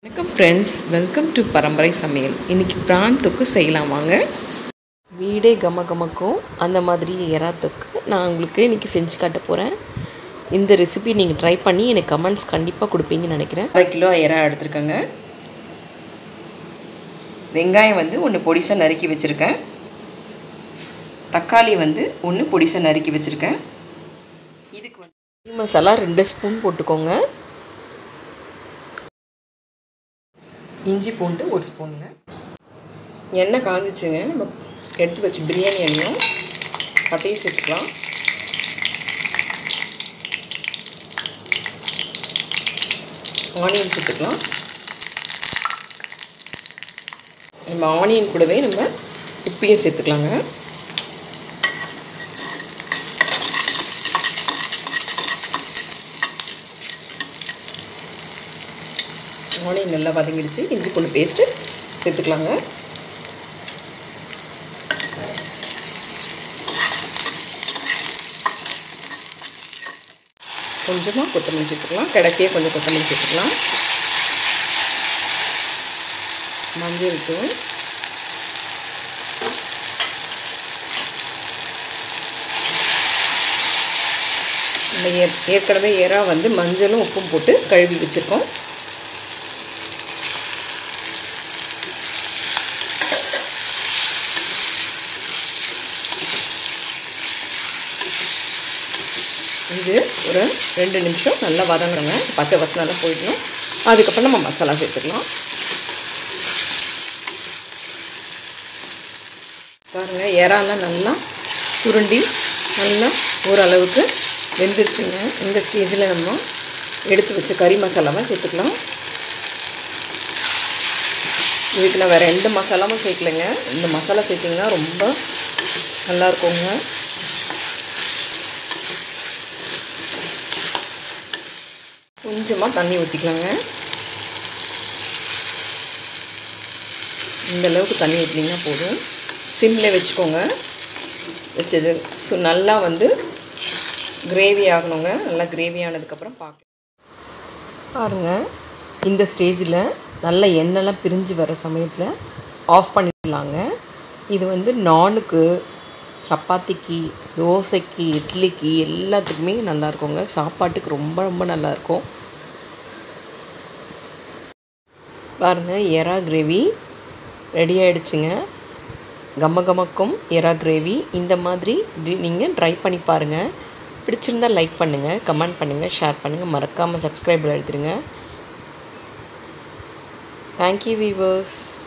வணக்கம் friends welcome to பரம்பரை சமையல் இன்றைக்கி ப்ரான் தொக்கு செய்யலாம் வாங்க வீடே கம கமக்கும் அந்த மாதிரி எறா தொக்கு நான் உங்களுக்கு இன்றைக்கி செஞ்சு காட்ட போகிறேன் இந்த ரெசிபி நீங்கள் ட்ரை பண்ணி எனக்கு கமெண்ட்ஸ் கண்டிப்பாக கொடுப்பீங்கன்னு நினைக்கிறேன் அரை கிலோ எறா எடுத்துருக்கேங்க வெங்காயம் வந்து ஒன்று பொடிசாக நறுக்கி வச்சுருக்கேன் தக்காளி வந்து ஒன்று பொடிசாக நறுக்கி வச்சுருக்கேன் இதுக்கு வந்து மசாலா ரெண்டு ஸ்பூன் போட்டுக்கோங்க இஞ்சி பூண்டு ஒரு ஸ்பூனுங்க எண்ணெய் காஞ்சிச்சுங்க நம்ம எடுத்து வச்சு பிரியாணி எண்ணெயும் பட்டையும் சேர்த்துக்கலாம் ஆனியன் சேர்த்துக்கலாம் நம்ம ஆனியன் கூடவே நம்ம உப்பையும் சேர்த்துக்கலாங்க ஆனியன் நல்லா வதங்கிடுச்சு இஞ்சி பூண்டு பேஸ்ட்டு சேர்த்துக்கலாங்க கொஞ்சமாக கொத்தமல்லி சேர்த்துக்கலாம் கடைசியாக கொஞ்சம் கொத்தமல்லி சேர்த்துக்கலாம் மஞ்சள் தூள் நம்ம ஏ ஏற்கனவே ஏறா வந்து மஞ்சளும் உப்பும் போட்டு கழுவி வச்சுருக்கோம் இது ஒரு ரெண்டு நிமிஷம் நல்லா வதங்குறோங்க பச்சை வசனெல்லாம் போயிடணும் அதுக்கப்புறம் நம்ம மசாலா சேர்த்துக்கலாம் பாருங்கள் இறாலாம் நல்லா சுருண்டி நல்லா ஓரளவுக்கு வெந்துருச்சுங்க இந்த ஸ்டேஜில் நம்ம எடுத்து வச்ச கறி மசாலாவை சேர்த்துக்கலாம் இதுக்கு நான் வேறு எந்த மசாலாவும் சேர்க்கலைங்க இந்த மசாலா சேர்த்திங்கன்னா ரொம்ப நல்லாயிருக்குங்க கொஞ்சமாக தண்ணி ஊற்றிக்கலாங்க இந்த அளவுக்கு தண்ணி ஊற்றினீங்கன்னா போதும் சிம்மில் வச்சுக்கோங்க வச்சது ஸோ நல்லா வந்து கிரேவி ஆகணுங்க நல்லா கிரேவி ஆனதுக்கப்புறம் பார்க்கலாம் பாருங்கள் இந்த ஸ்டேஜில் நல்ல எண்ணெய்லாம் பிரிஞ்சு வர சமயத்தில் ஆஃப் பண்ணிடலாங்க இது வந்து நானுக்கு சப்பாத்திக்கு தோசைக்கு இட்லிக்கு எல்லாத்துக்குமே நல்லா இருக்குங்க சாப்பாட்டுக்கு ரொம்ப ரொம்ப நல்லாயிருக்கும் பாருங்கள் எறா கிரேவி ரெடி ஆகிடுச்சுங்க கம கமக்கும் எறா கிரேவி இந்த மாதிரி நீங்கள் ட்ரை பண்ணி பாருங்கள் பிடிச்சிருந்தால் லைக் பண்ணுங்கள் கமெண்ட் பண்ணுங்கள் ஷேர் பண்ணுங்கள் மறக்காமல் சப்ஸ்கிரைபில் எடுத்துருங்க தேங்க்யூ வீவர்ஸ்